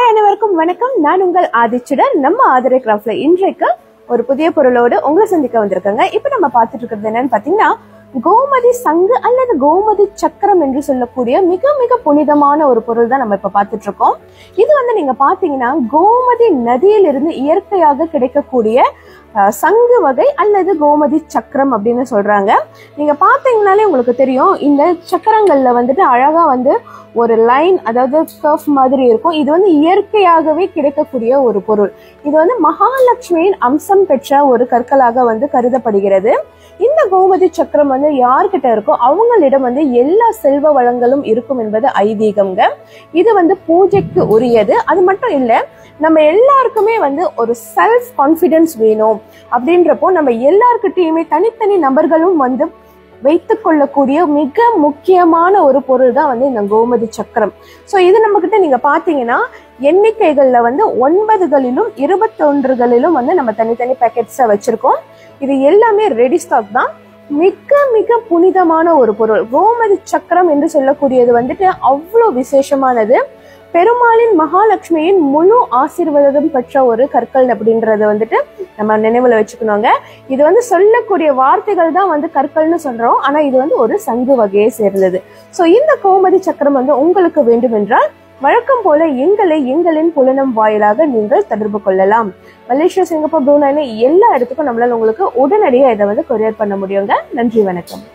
hi அனைவருக்கும் வணக்கம் நான் உங்கள் ஆதிச்சுடர் நம்ம ஆதரை கிராஃப்ட்ல இன்றைக்கு ஒரு புதிய பொருளோடு உங்களை சந்திக்க வந்திருக்காங்க இப்போ நம்ம பார்த்துட்டு இருக்கிறது என்னன்னு பாத்தீங்கன்னா கோமதி சங்கு அல்லது கோமதி சக்கரம் என்று சொல்லக்கூடிய மிக மிக புனிதமான ஒரு பொருள் தான் நம்ம இப்ப பார்த்துட்டு இருக்கோம் இது வந்து நீங்க பாத்தீங்கன்னா கோமதி நதியிலிருந்து இயற்கையாக கிடைக்கக்கூடிய அஹ், சங்கு வகை அல்லது கோமதி சக்கரம் அப்படின்னு சொல்றாங்க நீங்க பாத்தீங்கன்னாலே உங்களுக்கு தெரியும் இந்த சக்கரங்கள்ல வந்துட்டு அழகா வந்து ஒரு லைன் அதாவது கர்வ் மாதிரி இருக்கும் இது வந்து இயற்கையாகவே கிடைக்கக்கூடிய ஒரு பொருள் இது வந்து மகாலட்சுமியின் அம்சம் பெற்ற ஒரு கற்களாக வந்து கருதப்படுகிறது இந்த கோமதி சக்கரம் வந்து யார்கிட்ட இருக்கோ அவங்களிடம் வந்து எல்லா செல்வ வளங்களும் இருக்கும் என்பது ஐதீகம்ங்க இது வந்து பூஜைக்கு உரியது அது மட்டும் இல்ல நம்ம எல்லாருக்குமே வந்து ஒரு செல்ஃப் கான்ஃபிடன்ஸ் வேணும் அப்படின்றப்போ நம்ம எல்லார்கிட்டயுமே தனித்தனி நபர்களும் வந்து வைத்துக் கொள்ளக்கூடிய மிக முக்கியமான ஒரு பொருள் தான் வந்து இந்த கோமதி சக்கரம் ஸோ இது நம்ம கிட்ட நீங்க பாத்தீங்கன்னா எண்ணிக்கைகள்ல வந்து ஒன்பதுகளிலும் இருபத்தொன்றுகளிலும் வந்து நம்ம தனித்தனி பேக்கெட்ஸை வச்சிருக்கோம் இது எல்லாமே ரெடி ஸ்டாக் தான் மிக மிக புனிதமான ஒரு பொருள் கோமதி சக்கரம் என்று சொல்லக்கூடியது வந்துட்டு அவ்வளோ விசேஷமானது பெருமாளின் மகாலட்சுமியின் முழு ஆசீர்வாதம் பெற்ற ஒரு கற்கள் அப்படின்றத வந்துட்டு நம்ம நினைவுல வச்சுக்கணுங்க இது வந்து சொல்லக்கூடிய வார்த்தைகள் தான் வந்து கற்கள்னு சொல்றோம் ஆனா இது வந்து ஒரு சங்கு வகையை சேர்ந்தது சோ இந்த கோமதி சக்கரம் வந்து உங்களுக்கு வேண்டும் என்றால் வழக்கம் போல எங்களை எங்களின் புலனம் வாயிலாக நீங்கள் தொடர்பு கொள்ளலாம் மலேசியா சிங்கப்பூர் ப்ரூனைனு எல்லா இடத்துக்கும் நம்மளால உங்களுக்கு உடனடியாக இதை வந்து கொரியர் பண்ண முடியுங்க நன்றி வணக்கம்